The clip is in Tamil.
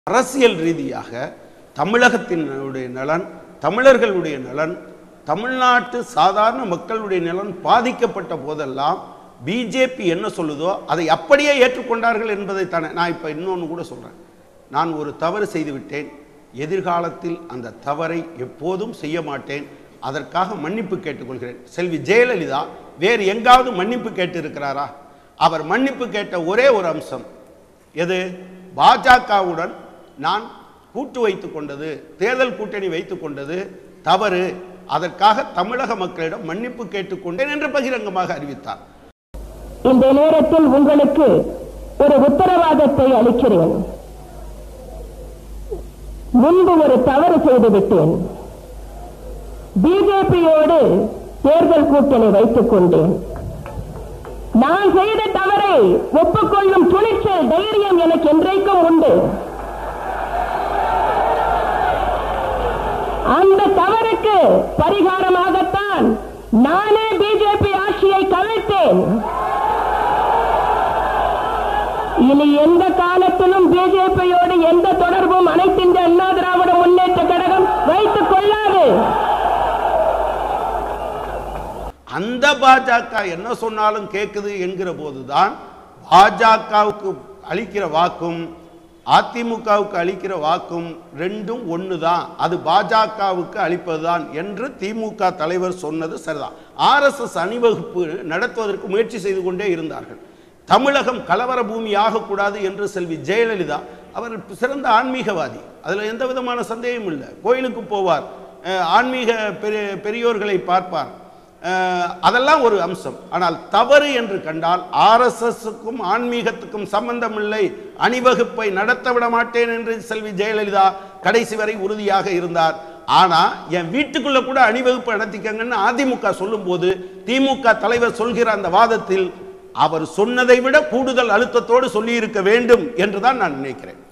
அரசியல் ரீதியாக தமிழகத்தினுடைய நலன் தமிழர்களுடைய நலன் தமிழ்நாட்டு சாதாரண மக்களுடைய நலன் பாதிக்கப்பட்ட போதெல்லாம் பிஜேபி என்ன சொல்லுதோ அதை அப்படியே ஏற்றுக்கொண்டார்கள் என்பதை தானே நான் இப்போ இன்னொன்று கூட சொல்கிறேன் நான் ஒரு தவறு செய்து விட்டேன் எதிர்காலத்தில் அந்த தவறை எப்போதும் செய்ய மாட்டேன் அதற்காக மன்னிப்பு கேட்டுக்கொள்கிறேன் செல்வி ஜெயலலிதா வேறு எங்காவது மன்னிப்பு கேட்டு இருக்கிறாரா அவர் மன்னிப்பு கேட்ட ஒரே ஒரு அம்சம் எது பாஜகவுடன் நான் கூட்டு வைத்துக் கொண்டது தேர்தல் கூட்டணி வைத்துக் கொண்டது தவறு அதற்காக தமிழக மக்களிடம் மன்னிப்பு கேட்டுக்கொண்டேன் என்று பகிரங்கமாக அறிவித்தார் இந்த நேரத்தில் உங்களுக்கு ஒரு உத்தரவாதத்தை அளிக்கிறேன் முன்பு ஒரு தவறு செய்து விட்டேன் பிஜேபியோடு தேர்தல் கூட்டணி வைத்துக் கொண்டேன் நான் செய்த தவறை ஒப்புக்கொள்ளும் துணிச்சல் தைரியம் எனக்கு என்றைக்கும் உண்டு அந்த தவறுக்கு பரிகாரமாகத்தான் நானே பிஜேபி ஆட்சியை கவிழ்த்தேன் இனி எந்த காலத்திலும் பிஜேபியோடு எந்த தொடர்பும் அனைத்து இந்திய அண்ணா திராவிட முன்னேற்ற கழகம் வைத்துக் கொள்ளாது அந்த பாஜக என்ன சொன்னாலும் கேட்குது என்கிற போதுதான் பாஜகவுக்கு அளிக்கிற வாக்கும் அதிமுகவுக்கு அளிக்கிற வாக்கும் ரெண்டும் ஒன்று தான் அது பாஜகவுக்கு அளிப்பதுதான் என்று திமுக தலைவர் சொன்னது சரிதான் ஆர்எஸ்எஸ் அணிவகுப்பு நடத்துவதற்கு முயற்சி செய்து கொண்டே இருந்தார்கள் தமிழகம் கலவர பூமி ஆகக்கூடாது என்று செல்வி ஜெயலலிதா அவர் சிறந்த ஆன்மீகவாதி அதில் எந்த விதமான சந்தேகமும் இல்லை கோயிலுக்கு போவார் அஹ் ஆன்மீக பெரிய பெரியோர்களை பார்ப்பார் அஹ் அதெல்லாம் ஒரு அம்சம் ஆனால் தவறு என்று கண்டால் ஆர்எஸ்எஸ்க்கும் ஆன்மீகத்துக்கும் சம்பந்தமில்லை அணிவகுப்பை நடத்த விட மாட்டேன் என்று செல்வி ஜெயலலிதா கடைசி வரை உறுதியாக இருந்தார் ஆனா என் வீட்டுக்குள்ள கூட அணிவகுப்பு நடத்திக்கங்கன்னு அதிமுக சொல்லும்போது திமுக தலைவர் சொல்கிற அந்த வாதத்தில் அவர் சொன்னதை விட கூடுதல் அழுத்தத்தோடு சொல்லியிருக்க வேண்டும் என்றுதான் நான் நினைக்கிறேன்